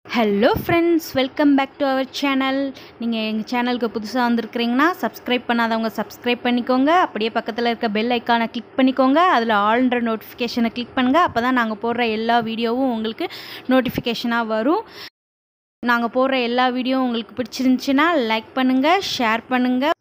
hello friends welcome back to our channel நீங்கள் எங்கள் சேனலுக்கு புதுசாக வந்திருக்கிறீங்கன்னா சப்ஸ்கிரைப் பண்ணாதவங்க சப்ஸ்கிரைப் பண்ணிக்கோங்க அப்படியே பக்கத்தில் இருக்க பெல் ஐக்கானை கிளிக் பண்ணிக்கோங்க அதில் ஆல்ன்ற நோட்டிஃபிகேஷனை கிளிக் பண்ணுங்கள் அப்போ தான் நாங்கள் போடுற எல்லா வீடியோவும் உங்களுக்கு நோட்டிஃபிகேஷனாக வரும் நாங்கள் போடுற எல்லா வீடியோவும் உங்களுக்கு பிடிச்சிருந்துச்சின்னா லைக் பண்ணுங்கள் ஷேர் பண்ணுங்கள்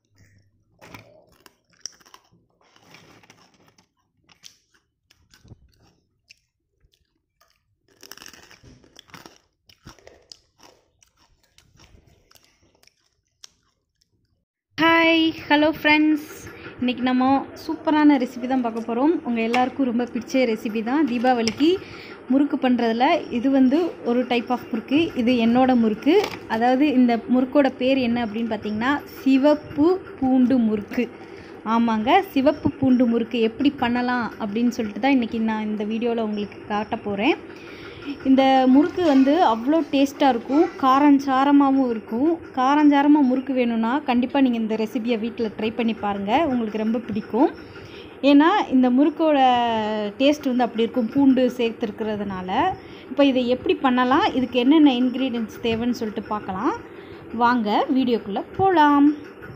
ஹாய் ஹலோ ஃப்ரெண்ட்ஸ் இன்றைக்கி நம்ம சூப்பரான ரெசிபி தான் பார்க்க போகிறோம் உங்கள் எல்லாருக்கும் ரொம்ப பிடிச்ச ரெசிபி தான் தீபாவளிக்கு முறுக்கு பண்ணுறதுல இது வந்து ஒரு டைப் ஆஃப் முறுக்கு இது என்னோட முறுக்கு அதாவது இந்த முறுக்கோட பேர் என்ன அப்படின்னு பார்த்தீங்கன்னா சிவப்பு பூண்டு முறுக்கு ஆமாங்க சிவப்பு பூண்டு முறுக்கு எப்படி பண்ணலாம் அப்படின்னு சொல்லிட்டு தான் இன்றைக்கி நான் இந்த வீடியோவில் உங்களுக்கு காட்ட போகிறேன் இந்த முறுக்கு வந்து அவ்வளோ டேஸ்ட்டாக இருக்கும் காரஞ்சாரமாகவும் இருக்கும் காரஞ்சாரமாக முறுக்கு வேணும்னா கண்டிப்பாக நீங்கள் இந்த ரெசிபியை வீட்டில் ட்ரை பண்ணி பாருங்கள் உங்களுக்கு ரொம்ப பிடிக்கும் ஏன்னா இந்த முறுக்கோட டேஸ்ட் வந்து அப்படி இருக்கும் பூண்டு சேர்த்துருக்கிறதுனால இப்போ இதை எப்படி பண்ணலாம் இதுக்கு என்னென்ன இன்க்ரீடியன்ட்ஸ் தேவைன்னு சொல்லிட்டு பார்க்கலாம் வாங்க வீடியோக்குள்ளே போகலாம்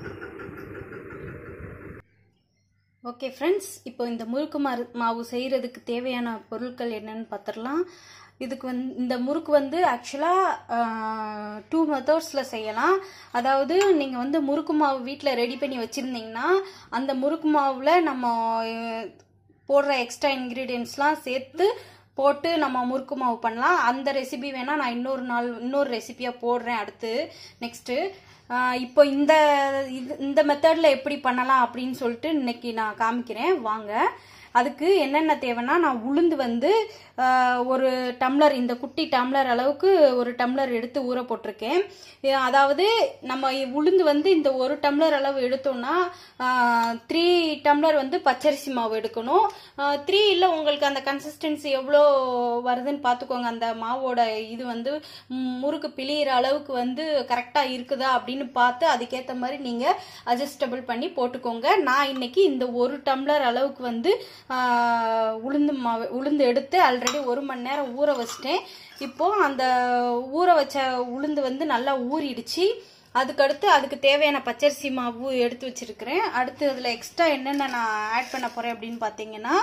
ஓகே ஃப்ரெண்ட்ஸ் இப்போ இந்த முறுக்கு மரு மாவு செய்கிறதுக்கு தேவையான பொருட்கள் என்னன்னு பார்த்துடலாம் இதுக்கு வந்து இந்த முறுக்கு வந்து ஆக்சுவலாக டூ மெத்தட்ஸில் செய்யலாம் அதாவது நீங்கள் வந்து முறுக்கு மாவு வீட்டில் ரெடி பண்ணி வச்சுருந்தீங்கன்னா அந்த முறுக்கு மாவில் நம்ம போடுற எக்ஸ்ட்ரா இன்க்ரீடியன்ஸ்லாம் சேர்த்து போட்டு நம்ம முறுக்கு மாவு பண்ணலாம் அந்த ரெசிபி வேணால் நான் இன்னொரு நாள் இன்னொரு ரெசிபியாக போடுறேன் அடுத்து நெக்ஸ்ட்டு இப்போ இந்த இது இந்த மெத்தடில் எப்படி பண்ணலாம் அப்படின்னு சொல்லிட்டு இன்னைக்கு நான் காமிக்கிறேன் வாங்க அதுக்கு என்னென்ன தேவைன்னா நான் உளுந்து வந்து ஒரு டம்ளர் இந்த குட்டி டம்ளர் அளவுக்கு ஒரு டம்ளர் எடுத்து ஊற போட்டிருக்கேன் அதாவது நம்ம உளுந்து வந்து இந்த ஒரு டம்ளர் அளவு எடுத்தோம்னா த்ரீ டம்ளர் வந்து பச்சரிசி மாவு எடுக்கணும் த்ரீ இல்லை உங்களுக்கு அந்த கன்சிஸ்டன்சி எவ்வளோ வருதுன்னு பார்த்துக்கோங்க அந்த மாவோட இது வந்து முறுக்கு பிழியிற அளவுக்கு வந்து கரெக்டாக இருக்குதா அப்படின்னு பார்த்து அதுக்கேற்ற மாதிரி நீங்கள் அட்ஜஸ்டபிள் பண்ணி போட்டுக்கோங்க நான் இன்னைக்கு இந்த ஒரு டம்ளர் அளவுக்கு வந்து உளுந்து மாவு உளுந்து எடுத்து ஆல்ரெடி ஒரு மணி நேரம் ஊற வச்சிட்டேன் இப்போ அந்த ஊற வச்ச உளுந்து வந்து நல்லா ஊறிடுச்சு அதுக்கடுத்து அதுக்கு தேவையான பச்சரிசி மாவு எடுத்து வச்சிருக்கிறேன் அடுத்து அதில் எக்ஸ்ட்ரா என்னென்ன நான் ஆட் பண்ண போகிறேன் அப்படின்னு பார்த்தீங்கன்னா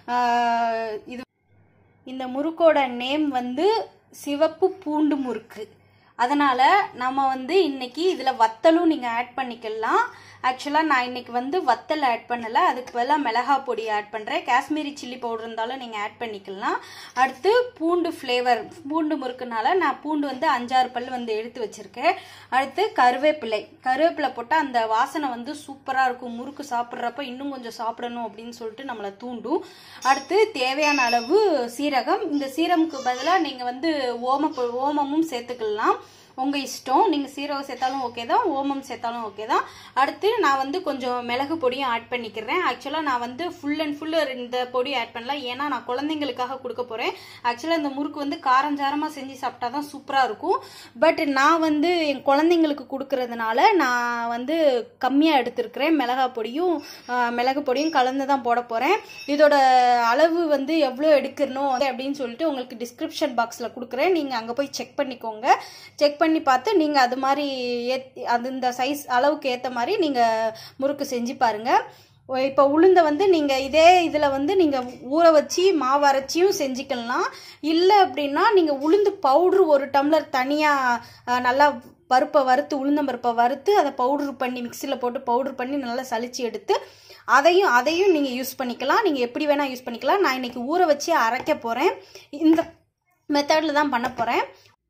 இது இந்த முறுக்கோட நேம் வந்து சிவப்பு பூண்டு முறுக்கு அதனால் நம்ம வந்து இன்னைக்கு இதில் வத்தலும் நீங்கள் ஆட் பண்ணிக்கலாம் ஆக்சுவலாக நான் இன்னைக்கு வந்து வத்தல் ஆட் பண்ணலை அதுக்கு பதிலாக மிளகா பொடி ஆட் பண்ணுறேன் காஷ்மீரி சில்லி பவுடர் இருந்தாலும் நீங்கள் ஆட் பண்ணிக்கலாம் அடுத்து பூண்டு ஃப்ளேவர் பூண்டு முறுக்குனால நான் பூண்டு வந்து அஞ்சாறு பல் வந்து எடுத்து வச்சுருக்கேன் அடுத்து கருவேப்பிலை கருவேப்பிலை போட்டால் அந்த வாசனை வந்து சூப்பராக இருக்கும் முறுக்கு சாப்பிட்றப்ப இன்னும் கொஞ்சம் சாப்பிடணும் அப்படின்னு சொல்லிட்டு நம்மளை தூண்டும் அடுத்து தேவையான அளவு சீரகம் இந்த சீரமுக்கு பதிலாக நீங்கள் வந்து ஓம ஓமமும் சேர்த்துக்கலாம் உங்கள் இஷ்டம் நீங்கள் சீரகம் சேர்த்தாலும் ஓகே தான் ஓமம் சேர்த்தாலும் ஓகே தான் அடுத்து நான் வந்து கொஞ்சம் மிளகு பொடியும் ஆட் பண்ணிக்கிறேன் ஆக்சுவலாக நான் வந்து ஃபுல் அண்ட் ஃபுல் இந்த பொடி ஆட் பண்ணல ஏன்னா நான் குழந்தைங்களுக்காக கொடுக்க போகிறேன் ஆக்சுவலாக இந்த முறுக்கு வந்து காரஞ்சாரமாக செஞ்சு சாப்பிட்டா தான் சூப்பராக இருக்கும் பட் நான் வந்து என் குழந்தைங்களுக்கு கொடுக்கறதுனால நான் வந்து கம்மியாக எடுத்திருக்கிறேன் மிளகா பொடியும் மிளகு பொடியும் கலந்து தான் போட போகிறேன் இதோட அளவு வந்து எவ்வளோ எடுக்கணும் அப்படின்னு சொல்லிட்டு உங்களுக்கு டிஸ்கிரிப்ஷன் பாக்ஸில் கொடுக்குறேன் நீங்கள் அங்கே போய் செக் பண்ணிக்கோங்க செக் பண்ணி பார்த்து நீங்கள் அது மாதிரி ஏத் அது இந்த சைஸ் அளவுக்கு ஏற்ற மாதிரி நீங்கள் முறுக்கு செஞ்சு பாருங்கள் இப்போ உளுந்தை வந்து நீங்கள் இதே இதில் வந்து நீங்கள் ஊற வச்சு மாவு அரைச்சியும் செஞ்சுக்கலாம் இல்லை அப்படின்னா நீங்கள் உளுந்து பவுட்ரு ஒரு டம்ளர் தனியாக நல்லா பருப்பை வறுத்து உளுந்தம்பருப்பை வறுத்து அதை பவுட்ரு பண்ணி மிக்சியில் போட்டு பவுட்ரு பண்ணி நல்லா சளிச்சு எடுத்து அதையும் அதையும் நீங்கள் யூஸ் பண்ணிக்கலாம் நீங்கள் எப்படி வேணால் யூஸ் பண்ணிக்கலாம் நான் இன்றைக்கி ஊற வச்சு அரைக்க போகிறேன் இந்த மெத்தடில் தான் பண்ண போகிறேன்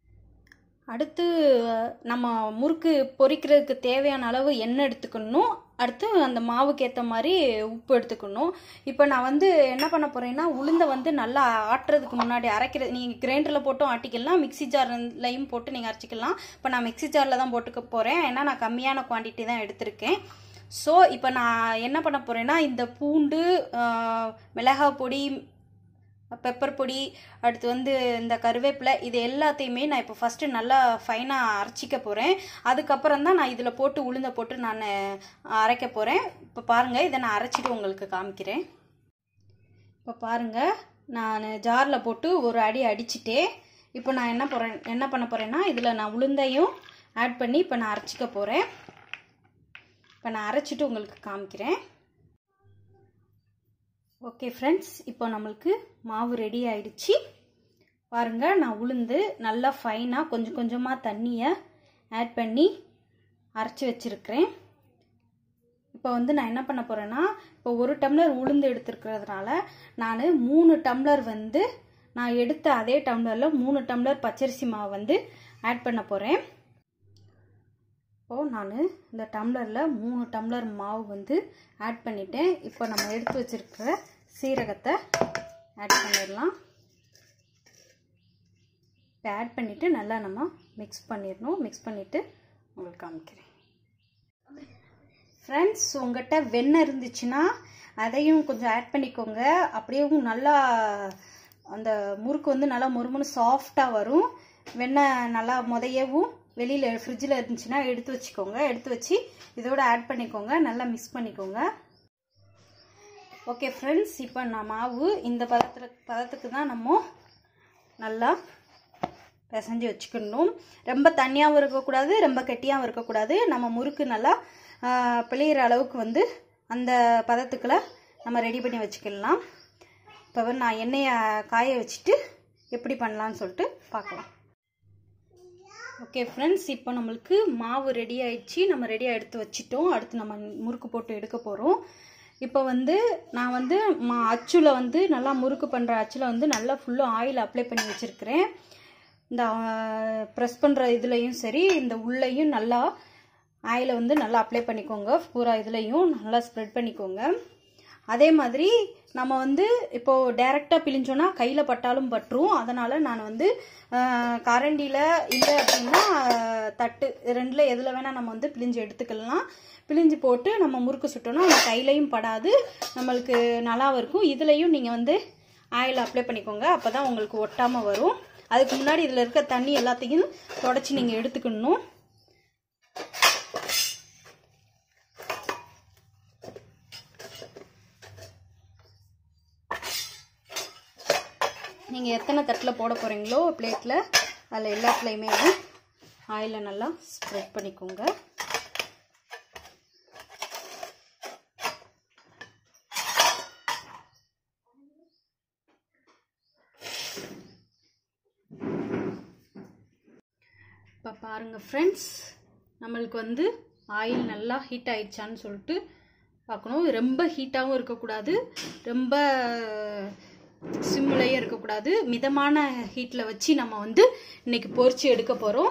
அடுத்து நம்ம முறுக்கு பொரிக்கிறதுக்கு தேவையான அளவு எண்ணெய் எடுத்துக்கணும் அடுத்து அந்த மாவுக்கு ஏற்ற மாதிரி உப்பு எடுத்துக்கணும் இப்போ நான் வந்து என்ன பண்ண போகிறேன்னா உளுந்தை வந்து நல்லா ஆட்டுறதுக்கு முன்னாடி அரைக்கிறது நீங்கள் கிரைண்டரில் போட்டும் ஆட்டிக்கலாம் மிக்சி ஜார்லையும் போட்டு நீங்கள் அரைச்சிக்கலாம் இப்போ நான் மிக்சி ஜாரில் தான் போட்டுக்க போகிறேன் ஏன்னா நான் கம்மியான குவான்டிட்டி தான் எடுத்திருக்கேன் ஸோ இப்போ நான் என்ன பண்ண போகிறேன்னா இந்த பூண்டு மிளகா பொடி பெப்பர் பொடி அடுத்து வந்து இந்த கருவேப்பிலை இது எல்லாத்தையுமே நான் இப்போ ஃபஸ்ட்டு நல்லா ஃபைனாக அரைச்சிக்க போகிறேன் அதுக்கப்புறம் தான் நான் இதில் போட்டு உளுந்த போட்டு நான் அரைக்க போகிறேன் இப்போ பாருங்கள் இதை நான் அரைச்சிட்டு உங்களுக்கு காமிக்கிறேன் இப்போ பாருங்கள் நான் ஜாரில் போட்டு ஒரு அடி அடிச்சிட்டே இப்போ நான் என்ன போகிறேன் என்ன பண்ண போகிறேன்னா இதில் நான் உளுந்தையும் ஆட் பண்ணி இப்போ நான் அரைச்சிக்க போகிறேன் இப்போ நான் அரைச்சிட்டு உங்களுக்கு காமிக்கிறேன் ஓகே ஃப்ரெண்ட்ஸ் இப்போ நம்மளுக்கு மாவு ரெடி ஆயிடுச்சு பாருங்கள் நான் உளுந்து நல்லா ஃபைனாக கொஞ்சம் கொஞ்சமாக தண்ணியை ஆட் பண்ணி அரைச்சி வச்சுருக்கிறேன் இப்போ வந்து நான் என்ன பண்ண போகிறேன்னா இப்போ ஒரு டம்ளர் உளுந்து எடுத்துருக்கிறதுனால நான் மூணு டம்ளர் வந்து நான் எடுத்த அதே டம்ளரில் மூணு டம்ளர் பச்சரிசி மாவு வந்து ஆட் பண்ண போகிறேன் இப்போது நான் இந்த டம்ளரில் மூணு டம்ளர் மாவு வந்து ஆட் பண்ணிட்டேன் இப்போ நம்ம எடுத்து வச்சுருக்கிற சீரகத்தை ஆட் பண்ணிடலாம் இப்போ ஆட் பண்ணிவிட்டு நல்லா நம்ம மிக்ஸ் பண்ணிடணும் மிக்ஸ் பண்ணிவிட்டு உங்களுக்கு காமிக்கிறேன் ஃப்ரெண்ட்ஸ் உங்கள்கிட்ட வெண்ணெய் இருந்துச்சுன்னா அதையும் கொஞ்சம் ஆட் பண்ணிக்கோங்க அப்படியேவும் நல்லா அந்த முறுக்கு வந்து நல்லா முறுமுறு சாஃப்டாக வரும் வெண்ணெய் நல்லா முதையவும் வெளியில் ஃப்ரிட்ஜில் இருந்துச்சுன்னா எடுத்து வச்சுக்கோங்க எடுத்து வச்சு இதோட ஆட் பண்ணிக்கோங்க நல்லா மிக்ஸ் பண்ணிக்கோங்க ஓகே ஃப்ரெண்ட்ஸ் இப்போ நான் மாவு இந்த பதத்தில் பதத்துக்கு தான் நம்ம நல்லா பிசைஞ்சு வச்சுக்கணும் ரொம்ப தண்ணியாகவும் இருக்கக்கூடாது ரொம்ப கெட்டியாகவும் இருக்கக்கூடாது நம்ம முறுக்கு நல்லா பிழையிற அளவுக்கு வந்து அந்த பதத்துக்குள்ள நம்ம ரெடி பண்ணி வச்சுக்கலாம் இப்போ நான் எண்ணெயை காய வச்சுட்டு எப்படி பண்ணலான்னு சொல்லிட்டு பார்க்கலாம் ஓகே ஃப்ரெண்ட்ஸ் இப்போ நம்மளுக்கு மாவு ரெடி ஆயிடுச்சு நம்ம ரெடியாக எடுத்து வச்சிட்டோம் அடுத்து நம்ம முறுக்கு போட்டு எடுக்க போகிறோம் இப்போ வந்து நான் வந்து மா அச்சுல வந்து நல்லா முறுக்கு பண்ணுற அச்சில் வந்து நல்லா ஃபுல்லாக ஆயில் அப்ளை பண்ணி வச்சுருக்கிறேன் இந்த ப்ரெஸ் பண்ணுற இதுலேயும் சரி இந்த உள்ளேயும் நல்லா ஆயிலை வந்து நல்லா அப்ளை பண்ணிக்கோங்க பூரா இதுலேயும் நல்லா ஸ்ப்ரெட் பண்ணிக்கோங்க அதே மாதிரி நம்ம வந்து இப்போது டைரெக்டாக பிழிஞ்சோன்னா கையில் பட்டாலும் பட்டுரும் அதனால் நான் வந்து கரண்டியில் இல்லை அப்படின்னா தட்டு ரெண்டில் எதில் வேணால் நம்ம வந்து பிழிஞ்சு எடுத்துக்கலாம் பிழிஞ்சு போட்டு நம்ம முறுக்கு சுட்டோம்னா நம்ம கையிலையும் படாது நம்மளுக்கு நல்லாவும் இருக்கும் இதுலேயும் நீங்கள் வந்து ஆயில் அப்ளை பண்ணிக்கோங்க அப்போ தான் உங்களுக்கு ஒட்டாமல் வரும் அதுக்கு முன்னாடி இதில் இருக்க தண்ணி எல்லாத்தையும் தொடச்சி நீங்கள் எடுத்துக்கணும் நீங்கள் எத்தனை தட்டில் போட போகிறீங்களோ பிளேட்டில் அதில் எல்லாத்துலேயுமே ஆயிலை நல்லா ஸ்ப்ரெட் பண்ணிக்கோங்க இப்போ பாருங்கள் ஃப்ரெண்ட்ஸ் நம்மளுக்கு வந்து ஆயில் நல்லா ஹீட் ஆயிடுச்சான்னு சொல்லிட்டு பார்க்கணும் ரொம்ப ஹீட்டாகவும் இருக்கக்கூடாது ரொம்ப சிம்முலையும் இருக்கக்கூடாது மிதமான ஹீட்டில் வச்சு நம்ம வந்து இன்னைக்கு பொரிச்சு எடுக்க போகிறோம்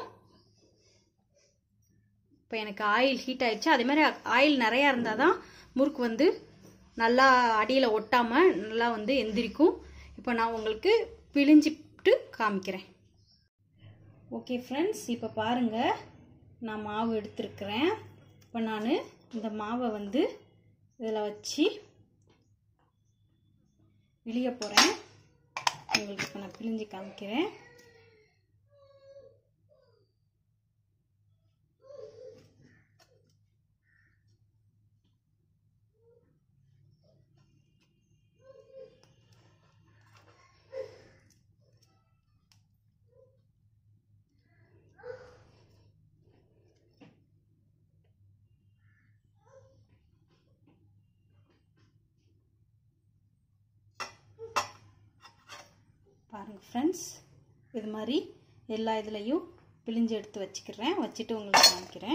இப்போ எனக்கு ஆயில் ஹீட் ஆயிடுச்சு அதே மாதிரி ஆயில் நிறையா இருந்தால் தான் முறுக்கு வந்து நல்லா அடியில் ஒட்டாமல் நல்லா வந்து எந்திரிக்கும் இப்போ நான் உங்களுக்கு பிழிஞ்சிட்டு காமிக்கிறேன் ஓகே ஃப்ரெண்ட்ஸ் இப்போ பாருங்கள் நான் மாவு எடுத்துருக்கிறேன் இப்போ நான் இந்த மாவை வந்து இதில் வச்சு வெளிய போகிறேன் உங்களுக்கு இப்போ நான் பிழிஞ்சு காமிக்கிறேன் பாருங்கள் ஃப்ரெண்ட்ஸ் இது மாதிரி எல்லா இதுலேயும் பிழிஞ்சு எடுத்து வச்சுக்கிறேன் வச்சுட்டு உங்களுக்கு காமிக்கிறேன்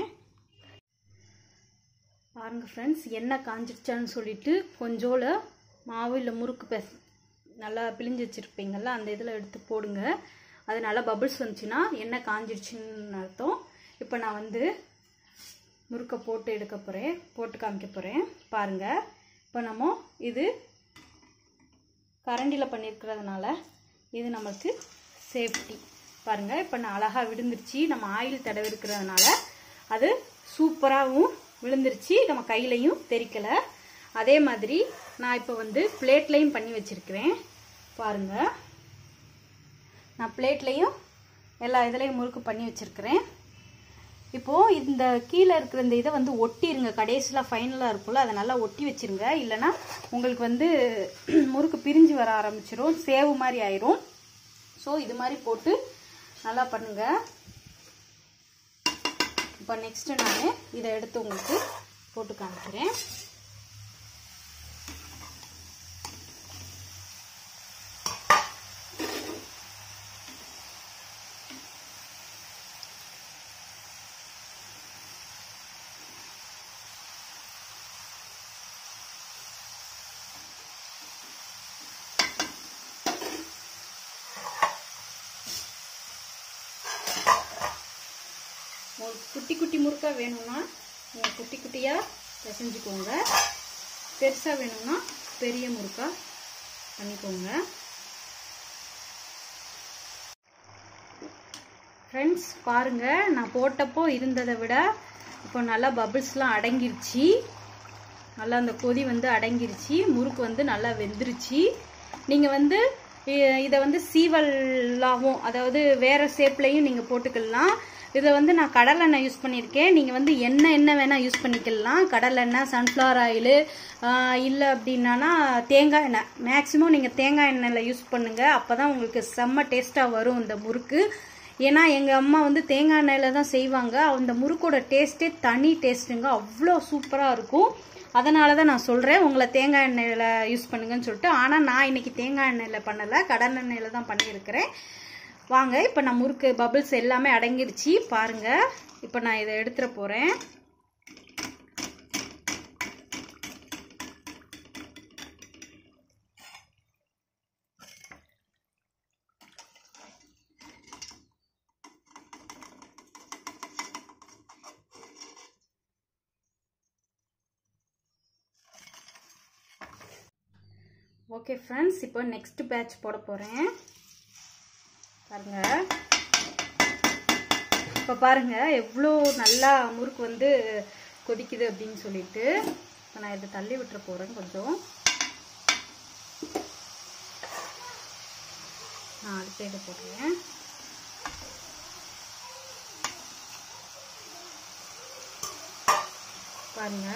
பாருங்கள் ஃப்ரெண்ட்ஸ் எண்ணெய் காஞ்சிடுச்சான்னு சொல்லிட்டு கொஞ்சோல மாவு இல்லை முறுக்கு பெஸ் நல்லா பிழிஞ்சு வச்சுருப்பீங்கள்ல அந்த இதில் எடுத்து போடுங்க அது நல்லா பபிள்ஸ் வந்துச்சுன்னா எண்ணெய் காஞ்சிடுச்சுன்னு அர்த்தம் இப்போ நான் வந்து முறுக்கை போட்டு எடுக்க போகிறேன் போட்டு காமிக்க போகிறேன் பாருங்கள் இப்போ நம்ம இது கரண்டியில் பண்ணியிருக்கிறதுனால இது நமக்கு சேஃப்டி பாருங்கள் இப்போ நான் அழகாக விழுந்துருச்சு நம்ம ஆயில் தடவி இருக்கிறதுனால அது சூப்பராகவும் விழுந்துருச்சு நம்ம கையிலையும் தெரிக்கலை அதே மாதிரி நான் இப்போ வந்து பிளேட்லையும் பண்ணி வச்சுருக்கிறேன் பாருங்கள் நான் பிளேட்லையும் எல்லா இதுலேயும் முறுக்கு பண்ணி வச்சுருக்கிறேன் இப்போது இந்த கீழே இருக்கிற இந்த இதை வந்து ஒட்டிருங்க கடைசியில் ஃபைனலாக இருக்கும்ல அதை நல்லா ஒட்டி வச்சிருங்க இல்லைன்னா உங்களுக்கு வந்து முறுக்கு பிரிஞ்சு வர ஆரம்பிச்சிரும் சேவு மாதிரி ஆயிரும் ஸோ இது மாதிரி போட்டு நல்லா பண்ணுங்க இப்போ நெக்ஸ்ட்டு நான் இதை எடுத்து உங்களுக்கு போட்டு காமிக்கிறேன் உங்களுக்கு குட்டி குட்டி முறுக்கா வேணும்னா நீங்கள் குட்டி குட்டியாக பிசைஞ்சுக்கோங்க பெருசாக வேணும்னா பெரிய முறுக்கா பண்ணிக்கோங்க ஃப்ரெண்ட்ஸ் பாருங்கள் நான் போட்டப்போ இருந்ததை விட இப்போ நல்லா பபிள்ஸ்லாம் அடங்கிருச்சு நல்லா அந்த கொதி வந்து அடங்கிருச்சு முறுக்கு வந்து நல்லா வெந்துருச்சு நீங்கள் வந்து இ- இதை வந்து சீவல்லாவும் அதாவது வேற ஷேப்லையும் நீங்கள் போட்டுக்கலாம் இதை வந்து நான் கடலெண்ணெய் யூஸ் பண்ணியிருக்கேன் நீங்கள் வந்து எண்ணெய் எண்ணெய் வேணால் யூஸ் பண்ணிக்கலாம் கடலெண்ணெய் சன்ஃப்ளவர் ஆயிலு இல்லை அப்படின்னா தேங்காய் எண்ணெய் மேக்ஸிமம் நீங்கள் தேங்காய் எண்ணெயில் யூஸ் பண்ணுங்கள் அப்போ தான் உங்களுக்கு செம்ம டேஸ்ட்டாக வரும் இந்த முறுக்கு ஏன்னா எங்கள் அம்மா வந்து தேங்காய் எண்ணெயில் தான் செய்வாங்க அந்த முறுக்கோட டேஸ்ட்டே தனி டேஸ்ட்டுங்க அவ்வளோ சூப்பராக இருக்கும் அதனால தான் நான் சொல்கிறேன் உங்களை தேங்காய் எண்ணெயில் யூஸ் பண்ணுங்கன்னு சொல்லிட்டு ஆனால் நான் இன்னைக்கு தேங்காய் எண்ணெயில் பண்ணலை கடல் எண்ணெயில் தான் பண்ணியிருக்கிறேன் வாங்க இப்போ நான் முறுக்கு பபிள்ஸ் எல்லாமே அடங்கிருச்சு பாருங்க இப்போ நான் இதை எடுத்துட போகிறேன் ஓகே ஃப்ரெண்ட்ஸ் இப்போ நெக்ஸ்ட் பேட்ச் போட போகிறேன் பாருங்க இப்போ பாருங்க எவ்வளோ நல்லா முறுக்கு வந்து கொதிக்குது அப்படின்னு சொல்லிட்டு இப்போ நான் இதை தள்ளி விட்டுற போகிறேன் கொஞ்சம் நான் அடுத்த இதை போடுறேன் பாருங்க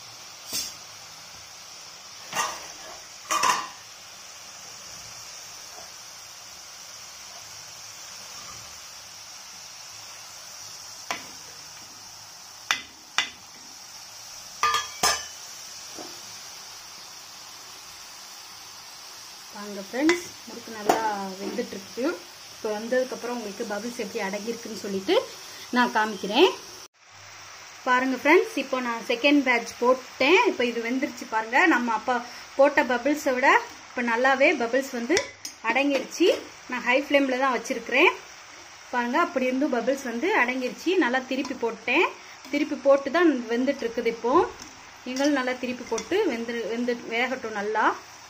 வாங்க ஃப்ரெண்ட்ஸ் முறுக்கு நல்லா வெந்துட்டுருக்கு இப்போ வந்ததுக்கப்புறம் உங்களுக்கு பபிள்ஸ் எப்படி அடங்கியிருக்குன்னு சொல்லிட்டு நான் காமிக்கிறேன் பாருங்க ஃப்ரெண்ட்ஸ் இப்போ நான் செகண்ட் பேட்ச் போட்டேன் இப்போ இது வெந்துருச்சு பாருங்க நம்ம அப்போ போட்ட பபிள்ஸை விட இப்போ நல்லாவே பபிள்ஸ் வந்து அடங்கிருச்சு நான் ஹை ஃப்ளேமில் தான் வச்சுருக்கிறேன் பாருங்க அப்படி இருந்தும் பபிள்ஸ் வந்து அடங்கிருச்சு நல்லா திருப்பி போட்டேன் திருப்பி போட்டு தான் வெந்துட்டு இருக்குது இப்போ நீங்களும் நல்லா திருப்பி போட்டு வெந்து வெந்து வேகட்டும் நல்லா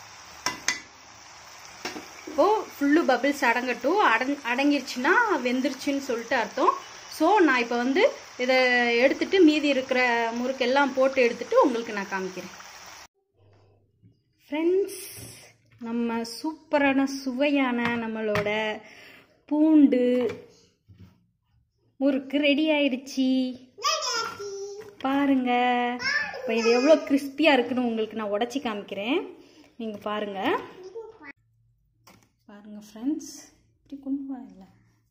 இப்போ ஃபுல்லு பபிள்ஸ் அடங்கட்டும் அடங் அடங்கிருச்சுன்னா வெந்துருச்சுன்னு சொல்லிட்டு அர்த்தம் ஸோ நான் இப்போ வந்து இதை எடுத்துட்டு மீதி இருக்கிற முறுக்கெல்லாம் போட்டு எடுத்துட்டு உங்களுக்கு நான் காமிக்கிறேன் ஃப்ரெண்ட்ஸ் நம்ம சூப்பரான சுவையான நம்மளோட பூண்டு முறுக்கு ரெடி ஆயிடுச்சு பாருங்க இப்போ இது எவ்வளோ கிறிஸ்பியாக இருக்குன்னு உங்களுக்கு நான் உடச்சி காமிக்கிறேன் நீங்கள் பாருங்கள் பாருங்க ஃப்ரெண்ட்ஸ் இப்படி கொண்டு வாங்கல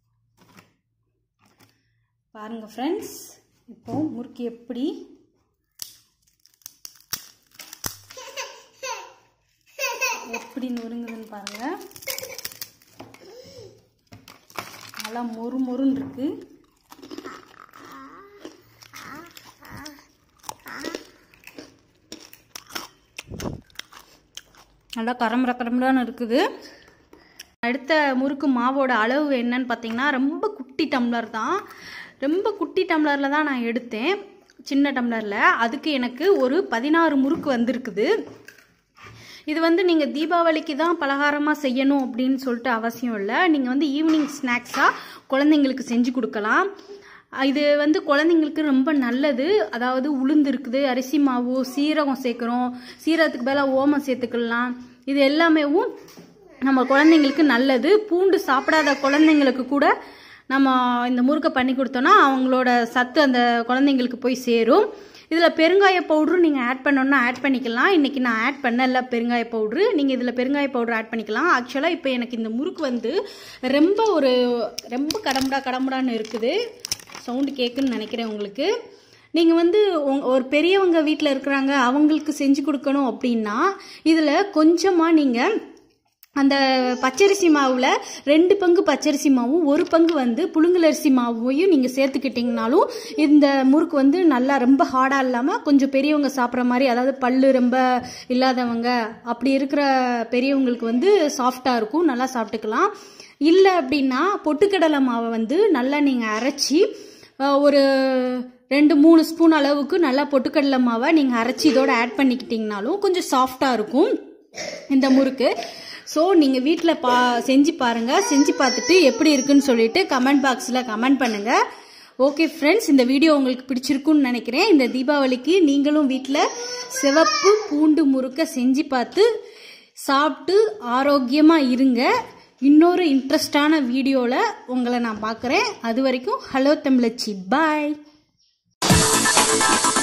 பாருங்க ஃப்ரெண்ட்ஸ் இப்போ முறுக்கு எப்படி எப்படி நொறுங்குதுன்னு பாருங்க நல்லா மொறு மொறுன்னு இருக்கு நல்லா கரம்பர கரம்பரான்னு இருக்குது அடுத்த முறுக்கு மாவோட அளவு என்னன்னு பார்த்தீங்கன்னா ரொம்ப குட்டி டம்ளர் தான் ரொம்ப குட்டி டம்ளரில் தான் நான் எடுத்தேன் சின்ன டம்ளரில் அதுக்கு எனக்கு ஒரு பதினாறு முறுக்கு வந்திருக்குது இது வந்து நீங்கள் தீபாவளிக்கு தான் பலகாரமாக செய்யணும் அப்படின்னு சொல்லிட்டு அவசியம் இல்லை நீங்கள் வந்து ஈவினிங் ஸ்நாக்ஸாக குழந்தைங்களுக்கு செஞ்சு கொடுக்கலாம் இது வந்து குழந்தைங்களுக்கு ரொம்ப நல்லது அதாவது உளுந்து இருக்குது அரிசி மாவு சீரகம் சேர்க்குறோம் சீரகத்துக்கு பதிலாக ஓமம் சேர்த்துக்கலாம் இது எல்லாமேவும் நம்ம குழந்தைங்களுக்கு நல்லது பூண்டு சாப்பிடாத குழந்தைங்களுக்கு கூட நம்ம இந்த முறுக்கை பண்ணி கொடுத்தோன்னா அவங்களோட சத்து அந்த குழந்தைங்களுக்கு போய் சேரும் இதில் பெருங்காய பவுட்ரு நீங்கள் ஆட் பண்ணணும்னா ஆட் பண்ணிக்கலாம் இன்றைக்கி நான் ஆட் பண்ணல பெருங்காய பவுட்ரு நீங்கள் இதில் பெருங்காய பவுட்ரு ஆட் பண்ணிக்கலாம் ஆக்சுவலாக இப்போ எனக்கு இந்த முறுக்கு வந்து ரொம்ப ஒரு ரொம்ப கடம்படா கடம்படான்னு இருக்குது சவுண்டு கேட்குன்னு நினைக்கிறேன் உங்களுக்கு நீங்கள் வந்து உங்க- ஒரு பெரியவங்க வீட்டில் இருக்கிறாங்க அவங்களுக்கு செஞ்சு கொடுக்கணும் அப்படின்னா இதில் கொஞ்சமாக நீங்கள் அந்த பச்சரிசி மாவில் ரெண்டு பங்கு பச்சரிசி மாவும் ஒரு பங்கு வந்து புழுங்கலரிசி மாவையும் நீங்கள் சேர்த்துக்கிட்டிங்கனாலும் இந்த முறுக்கு வந்து நல்லா ரொம்ப ஹார்டாக இல்லாமல் கொஞ்சம் பெரியவங்க சாப்பிட்ற மாதிரி அதாவது பல்லு ரொம்ப இல்லாதவங்க அப்படி இருக்கிற பெரியவங்களுக்கு வந்து சாஃப்டாக இருக்கும் நல்லா சாப்பிட்டுக்கலாம் இல்லை அப்படின்னா பொட்டுக்கடலை மாவை வந்து நல்லா நீங்கள் அரைச்சி அஹ், ஒரு ரெண்டு மூணு ஸ்பூன் அளவுக்கு நல்லா பொட்டுக்கடலை மாவை நீங்கள் அரைச்சி இதோட ஆட் பண்ணிக்கிட்டிங்கனாலும் கொஞ்சம் சாஃப்டாக இருக்கும் இந்த முறுக்கு ஸோ நீங்கள் வீட்டில் பா செஞ்சு பாருங்கள் செஞ்சு பார்த்துட்டு எப்படி இருக்குன்னு சொல்லிட்டு கமெண்ட் பாக்ஸில் கமெண்ட் பண்ணுங்கள் ஓகே ஃப்ரெண்ட்ஸ் இந்த வீடியோ உங்களுக்கு பிடிச்சிருக்குன்னு நினைக்கிறேன் இந்த தீபாவளிக்கு நீங்களும் வீட்டில் சிவப்பு பூண்டு முறுக்க செஞ்சு பார்த்து சாப்பிட்டு ஆரோக்கியமாக இருங்க இன்னொரு இன்ட்ரெஸ்டான வீடியோவில் உங்களை நான் பார்க்குறேன் அது வரைக்கும் ஹலோ தமிழச்சி பாய்